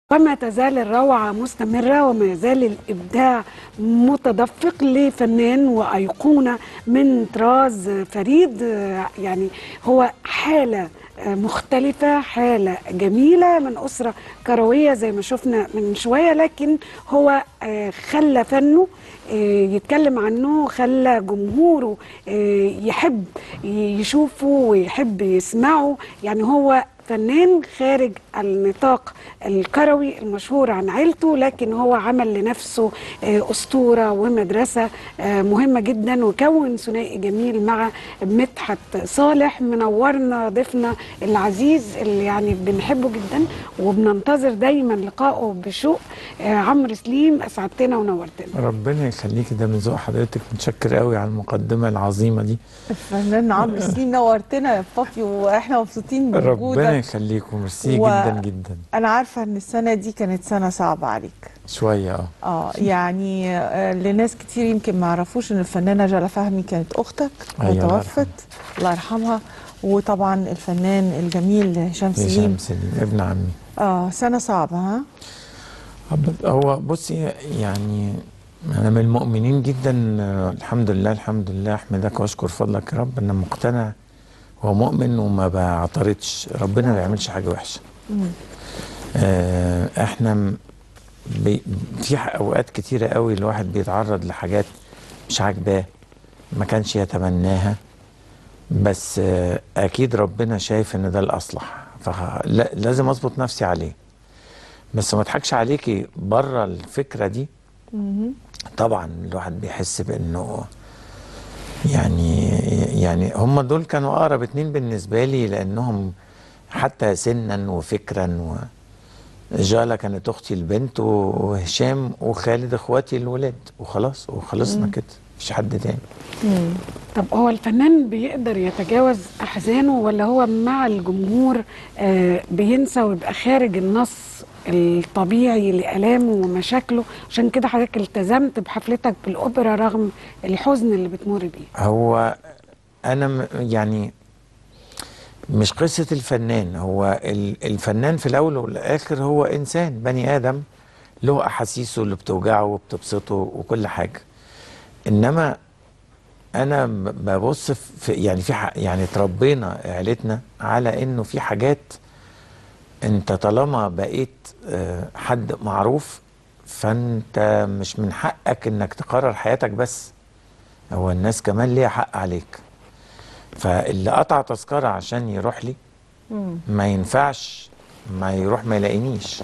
وما تزال الروعة مستمرة وما يزال الإبداع متدفق لفنان وأيقونة من طراز فريد يعني هو حالة مختلفة حالة جميلة من أسرة كروية زي ما شفنا من شوية لكن هو خلى فنه يتكلم عنه خلى جمهوره يحب يشوفه ويحب يسمعه يعني هو فنان خارج النطاق الكروي المشهور عن عيلته لكن هو عمل لنفسه أسطورة ومدرسة مهمة جدا وكون ثنائي جميل مع مدحت صالح منورنا ضيفنا العزيز اللي يعني بنحبه جدا وبننتظر دايما لقائه بشوق عمرو سليم أسعدتنا ونورتنا ربنا يخليكي ده من ذوق حضرتك متشكر قوي على المقدمة العظيمة دي الفنان عمرو سليم نورتنا يا فاطمه واحنا مبسوطين بوجودك ربنا يخليكم ميرسي و- جدا جدا انا عارفه ان السنه دي كانت سنه صعبه عليك شوية اه اه يعني آه، لناس كتير يمكن ما يعرفوش ان الفنانه جلا فهمي كانت اختك أيوة، الله وتوفت الله يرحمها وطبعا الفنان الجميل هشام سليم هشام سليم ابن عمي اه سنه صعبه ها أب- هو بصي يعني أنا من المؤمنين جدا آه، الحمد لله الحمد لله أحمدك وأشكر فضلك يا رب أنا مقتنع ومؤمن وما بعترضش ربنا ما بيعملش حاجة وحشة مم. آه، احنا م- بي في ح- اوقات كتيره قوي الواحد بيتعرض لحاجات مش عاجباه ما كانش يتمناها بس آه، اكيد ربنا شايف ان ده الاصلح فلازم اظبط نفسي عليه بس ما اضحكش عليكي بره الفكره دي مهم. طبعا الواحد بيحس بانه يعني يعني هم دول كانوا اقرب اتنين بالنسبه لي لانهم حتى سنا وفكرا و جالا كانت اختي البنت وهشام وخالد اخواتي الولاد وخلاص وخلصنا كده مفيش حد تاني مم. طب هو الفنان بيقدر يتجاوز أحزانه ولا هو مع الجمهور آه، بينسى ويبقى خارج النص الطبيعي لآلامه ومشاكله عشان كده حضرتك التزمت بحفلتك بالأوبرا رغم الحزن اللي بتمر بيه هو انا م- يعني مش قصة الفنان هو ال- الفنان في الأول والآخر هو إنسان بني آدم له أحاسيسه اللي بتوجعه وبتبسطه وكل حاجة إنما أنا ب- ببص في يعني في ح- يعني اتربينا عيلتنا على إنه في حاجات أنت طالما بقيت آه، حد معروف فأنت مش من حقك إنك تقرر حياتك بس هو الناس كمان ليها حق عليك فاللي قطع تذكرة عشان يروح لي مم. ما ينفعش ما يروح ما يلاقينيش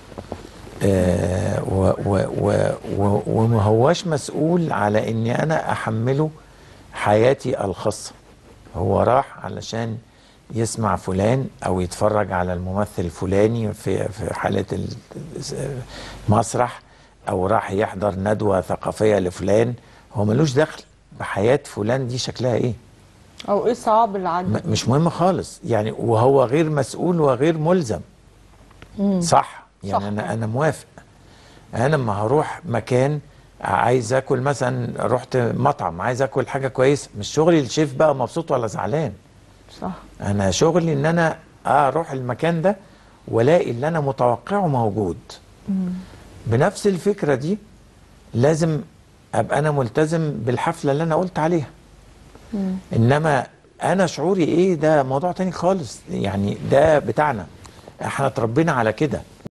آه و و و و وما هواش مسؤول على اني انا احمله حياتي الخاصة هو راح علشان يسمع فلان او يتفرج على الممثل الفلاني في في حالة المسرح او راح يحضر ندوة ثقافية لفلان هو ملوش دخل بحياة فلان دي شكلها ايه او ايه الصعاب اللي عدى م- مش مهم خالص يعني وهو غير مسؤول وغير ملزم مم. صح يعني صح. انا انا موافق انا لما هروح مكان عايز اكل مثلا رحت مطعم عايز اكل حاجه كويسه مش شغلي الشيف بقى مبسوط ولا زعلان صح انا شغلي ان انا اروح المكان ده والاقي اللي انا متوقعه موجود مم. بنفس الفكره دي لازم ابقى انا ملتزم بالحفله اللي انا قلت عليها مم. انما انا شعوري ايه ده موضوع تاني خالص يعني ده بتاعنا احنا اتربينا على كده